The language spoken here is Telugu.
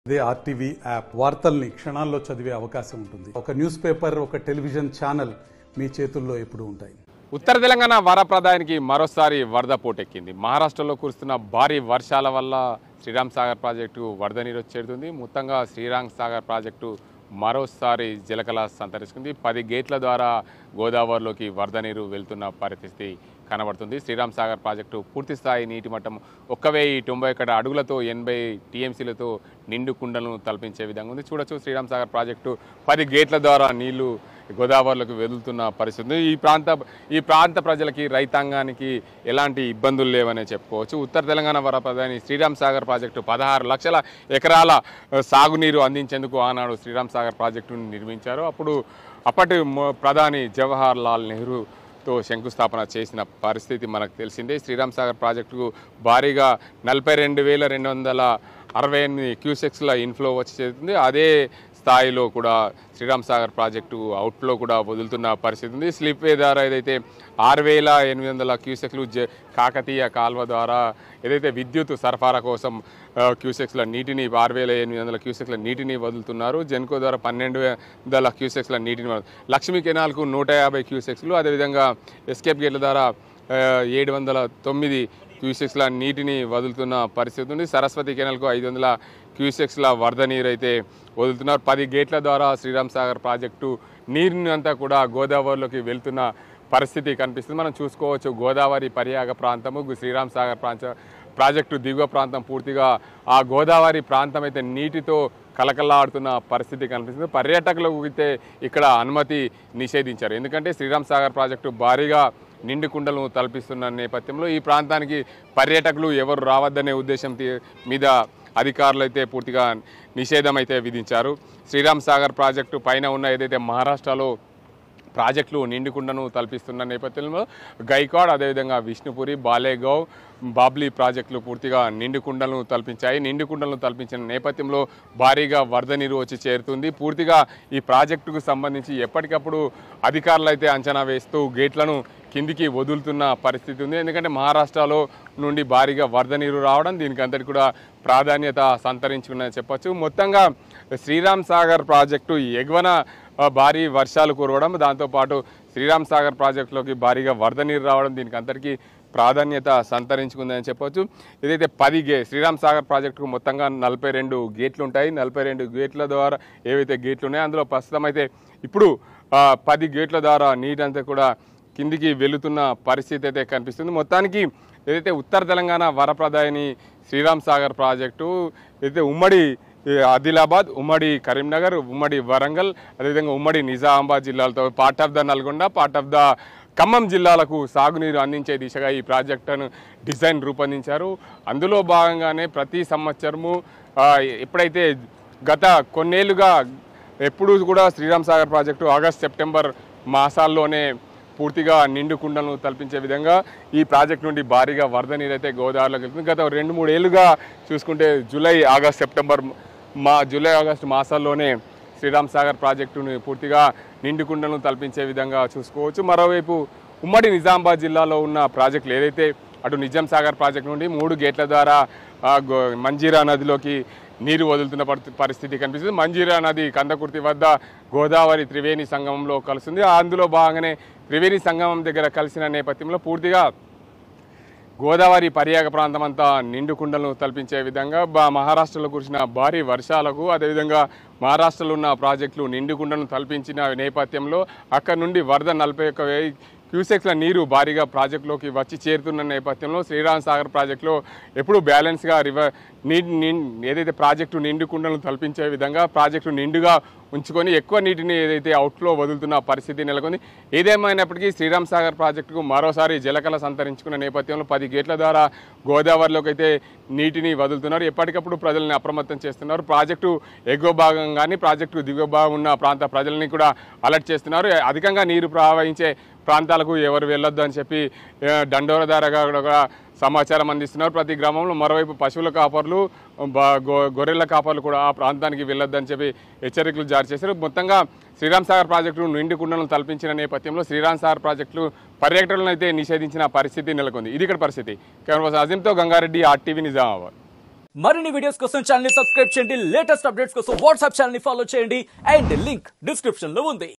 ఇదే ఆర్టీవీ యాప్ వార్తల్ని క్షణాల్లో చదివే అవకాశం ఉంటుంది ఒక న్యూస్ పేపర్ ఒక టెలివిజన్ ఛానల్ మీ చేతుల్లో ఎప్పుడూ ఉంటాయి ఉత్తర తెలంగాణ వరప్రదాయానికి మరోసారి వరద పోటెక్కింది మహారాష్ట్రలో కురుస్తున్న భారీ వర్షాల వల్ల శ్రీరామ్ సాగర్ ప్రాజెక్టు వరద నీరు వచ్చి చేరుతుంది మొత్తంగా శ్రీరామ్ సాగర్ ప్రాజెక్టు మరోసారి జలకల సంతరించుకుంది పది గేట్ల ద్వారా గోదావరిలోకి వరద నీరు వెళ్తున్న పరిస్థితి కనబడుతుంది శ్రీరామ్ సాగర్ ప్రాజెక్టు పూర్తి స్థాయి నీటి మట్టం ఒక్క వెయ్యి తొంభై ఒకటి అడుగులతో ఎనభై టీఎంసీలతో నిండు కుండలను తలపించే విధంగా ఉంది చూడొచ్చు శ్రీరామ్ సాగర్ ప్రాజెక్టు పది గేట్ల ద్వారా నీళ్లు గోదావరిలోకి వెదులుతున్న పరిస్థితి ఉంది ఈ ప్రాంత ఈ ప్రాంత ప్రజలకి రైతాంగానికి ఎలాంటి ఇబ్బందులు లేవనే చెప్పుకోవచ్చు ఉత్తర తెలంగాణ వరప్రధాని శ్రీరామ్ సాగర్ ప్రాజెక్టు పదహారు లక్షల ఎకరాల ఆ, సాగునీరు అందించేందుకు ఆనాడు శ్రీరామ్ సాగర్ ప్రాజెక్టును నిర్మించారు అప్పుడు అప్పటి మొ- ప్రధాని జవహర్ లాల్ నెహ్రూ తో శంకుస్థాపన చేసిన పరిస్థితి మనకు తెలిసిందే శ్రీరామ్ సాగర్ ప్రాజెక్టుకు భారీగా నలభై రెండు వేల రెండు వందల అరవై ఎనిమిది క్యూసెక్స్ల ఇన్ఫ్లో వచ్చి చేరుతుంది అదే స్థాయిలో కూడా శ్రీరామ్ సాగర్ ప్రాజెక్టు అవుట్లో కూడా వదులుతున్న పరిస్థితి ఉంది స్లిప్ వే ద్వారా ఏదైతే ఆరు వేల ఎనిమిది వందల క్యూసెక్లు జ కాకతీయ కాల్వ ద్వారా ఏదైతే విద్యుత్ సరఫరా కోసం ఆ, క్యూసెక్స్ల నీటిని ఆరు వేల ఎనిమిది వందల క్యూసెక్ల నీటిని వదులుతున్నారు జెన్కో ద్వారా పన్నెండు వందల క్యూసెక్స్ల నీటిని వదులు- లక్ష్మీ కెనాల్కు నూట యాభై క్యూసెక్స్లు అదేవిధంగా ఎస్కేప్ గేట్ల ద్వారా ఏడు వందల తొమ్మిది క్యూసెక్స్ల నీటిని వదులుతున్న పరిస్థితి ఉంది సరస్వతి కెనాల్కు ఐదు వందల క్యూసెక్స్ల వరద నీరు అయితే వదులుతున్నారు పది గేట్ల ద్వారా శ్రీరామ్ సాగర్ ప్రాజెక్టు నీరుని అంతా కూడా గోదావరిలోకి వెళ్తున్న పరిస్థితి కనిపిస్తుంది మనం చూసుకోవచ్చు గోదావరి పర్యాగ ప్రాంతము గు- శ్రీరామ్ సాగర్ ప్రాంత ప్రాజెక్టు దిగువ ప్రాంతం పూర్తిగా ఆ గోదావరి ప్రాంతం అయితే నీటితో కలకలాడుతున్న పరిస్థితి కనిపిస్తుంది పర్యాటకులకు అయితే ఇక్కడ అనుమతి నిషేధించారు ఎందుకంటే శ్రీరామ్ సాగర్ ప్రాజెక్టు భారీగా నిండు కుండలను తలపిస్తున్న నేపథ్యంలో ఈ ప్రాంతానికి పర్యాటకులు ఎవరు రావద్దనే ఉద్దేశం తీ- మీద అధికారులు అయితే పూర్తిగా నిషేధం అయితే విధించారు శ్రీరామ్ సాగర్ ప్రాజెక్టు పైన ఉన్న ఏదైతే మహారాష్ట్రలో ప్రాజెక్టులు నిండుకుండను తలపిస్తున్న నేపథ్యంలో గైకాడ్ అదేవిధంగా విష్ణుపురి బాలేగావ్ బాబ్లీ ప్రాజెక్టులు పూర్తిగా నిండుకుండలను తలపించాయి నిండుకుండలను తలపించిన నేపథ్యంలో భారీగా వరద నీరు వచ్చి చేరుతుంది పూర్తిగా ఈ ప్రాజెక్టుకు సంబంధించి ఎప్పటికప్పుడు అధికారులు అయితే అంచనా వేస్తూ గేట్లను కిందికి వదులుతున్న పరిస్థితి ఉంది ఎందుకంటే మహారాష్ట్రలో నుండి భారీగా వరద నీరు రావడం దీనికి అంతటి కూడా ప్రాధాన్యత సంతరించుకున్నది చెప్పొచ్చు మొత్తంగా శ్రీరామ్ సాగర్ ప్రాజెక్టు ఎగువన ఆ, భారీ వర్షాలు కురవడం దాంతోపాటు శ్రీరామ్ సాగర్ ప్రాజెక్టులోకి భారీగా వరద నీరు రావడం దీనికి అందరికీ ప్రాధాన్యత సంతరించుకుందని చెప్పొచ్చు ఏదైతే పది గే శ్రీరామ్ సాగర్ ప్రాజెక్టుకు మొత్తంగా నలభై రెండు గేట్లు ఉంటాయి నలభై రెండు గేట్ల ద్వారా ఏవైతే గేట్లు ఉన్నాయో అందులో ప్రస్తుతం అయితే ఇప్పుడు ఆ, పది గేట్ల ద్వారా నీటంతా కూడా కిందికి వెళుతున్న పరిస్థితి అయితే కనిపిస్తుంది మొత్తానికి ఏదైతే ఉత్తర తెలంగాణ వరప్రదాయని శ్రీరామ్ సాగర్ ప్రాజెక్టు ఏదైతే ఉమ్మడి ఈ ఆదిలాబాద్ ఉమ్మడి కరీంనగర్ ఉమ్మడి వరంగల్ అదేవిధంగా ఉమ్మడి నిజామాబాద్ జిల్లాలతో part of the Nalgonda part of the Khammam జిల్లాలకు సాగునీరు అందించే దిశగా ఈ ప్రాజెక్టును డిజైన్ రూపొందించారు అందులో భాగంగానే ప్రతి సంవత్సరము ఆ, ఎప్పుడైతే గత కొన్నేళ్లుగా ఎప్పుడు కూడా Sriram Sagar project August September మాసాల్లోనే పూర్తిగా నిండు కుండలను తలపించే విధంగా ఈ ప్రాజెక్ట్ నుండి భారీగా వరద నీరు అయితే గోదావరిలోకి వెళ్తుంది గత రెండు మూడు ఏళ్ళుగా చూసుకుంటే జూలై ఆగస్ట్ సెప్టెంబర్ మా జూలై ఆగస్టు మాసాల్లోనే శ్రీరామ్ సాగర్ ప్రాజెక్టుని పూర్తిగా నిండు కుండలను తలపించే విధంగా చూసుకోవచ్చు మరోవైపు ఉమ్మడి నిజామాబాద్ జిల్లాలో ఉన్న ప్రాజెక్టులు ఏదైతే అటు నిజాం సాగర్ ప్రాజెక్ట్ నుండి మూడు గేట్ల ద్వారా ఆ, గో- మంజీరా నదిలోకి నీరు వదులుతున్న పరి- పరిస్థితి కనిపిస్తుంది మంజీరా నది కందకుర్తి వద్ద గోదావరి త్రివేణి సంగమంలో కలుస్తుంది అందులో భాగంగానే త్రివేణి సంగమం దగ్గర కలిసిన నేపథ్యంలో పూర్తిగా గోదావరి పర్యాగ ప్రాంతం అంతా నిండు కుండలను తలపించే విధంగా బా మహారాష్ట్రలో కురిసిన భారీ వర్షాలకు అదేవిధంగా మహారాష్ట్రలో ఉన్న ప్రాజెక్టులు నిండు కుండలను తలపించిన నేపథ్యంలో అక్కడ నుండి వరద నలభై ఒక్క వెయ్యి క్యూసెక్ల నీరు భారీగా ప్రాజెక్టులోకి వచ్చి చేరుతున్న నేపథ్యంలో శ్రీరామ్ సాగర్ ప్రాజెక్టులో ఎప్పుడు బ్యాలెన్స్గా రివర్ నీ నీ- ఏదైతే ప్రాజెక్టు నిండు కుండలను తలపించే విధంగా ప్రాజెక్టు నిండుగా ఉంచుకొని ఎక్కువ నీటిని ఏదైతే అవుట్లో వదులుతున్న పరిస్థితి నెలకొంది ఏదేమైనప్పటికీ శ్రీరామ్ సాగర్ ప్రాజెక్టుకు మరోసారి జలకళ సంతరించుకున్న నేపథ్యంలో పది గేట్ల ద్వారా గోదావరిలోకి అయితే నీటిని వదులుతున్నారు ఎప్పటికప్పుడు ప్రజల్ని అప్రమత్తం చేస్తున్నారు ప్రాజెక్టు ఎగువ భాగం కానీ ప్రాజెక్టు దిగువ భాగం ఉన్న ప్రాంత ప్రజల్ని కూడా అలర్ట్ చేస్తున్నారు అధికంగా నీరు ప్రవహించే ప్రాంతాలకు ఎవరు వెళ్ళొద్దు అని చెప్పి ఆ, దండోర ద్వారాగా కూడా సమాచారం అందిస్తున్నారు ప్రతి గ్రామంలో మరోవైపు పశువుల కాపర్లు బ- గొ- గొర్రెల కాపర్లు కూడా ఆ ప్రాంతానికి వెళ్ళొద్దని చెప్పి హెచ్చరికలు జారీ చేశారు మొత్తంగా శ్రీరామ్ సాగర్ ప్రాజెక్టు నిండు కుండలను తలపించిన నేపథ్యంలో శ్రీరామ్ సాగర్ ప్రాజెక్టులు పర్యాటకులను అయితే నిషేధించిన పరిస్థితి నెలకొంది ఇది ఇక్కడ పరిస్థితి కెమెరా పర్సన్ అజీంతో గంగారెడ్డి ఆర్టీవీ నిజామాబాద్ మరిన్ని వీడియోస్ కోసం ఛానల్ ని సబ్స్క్రైబ్ చేయండి లేటెస్ట్ అప్డేట్స్ కోసం వాట్సాప్ ఛానల్ ని ఫాలో చేయండి అండ్ లింక్ డిస్క్రిప్షన్ లో ఉంది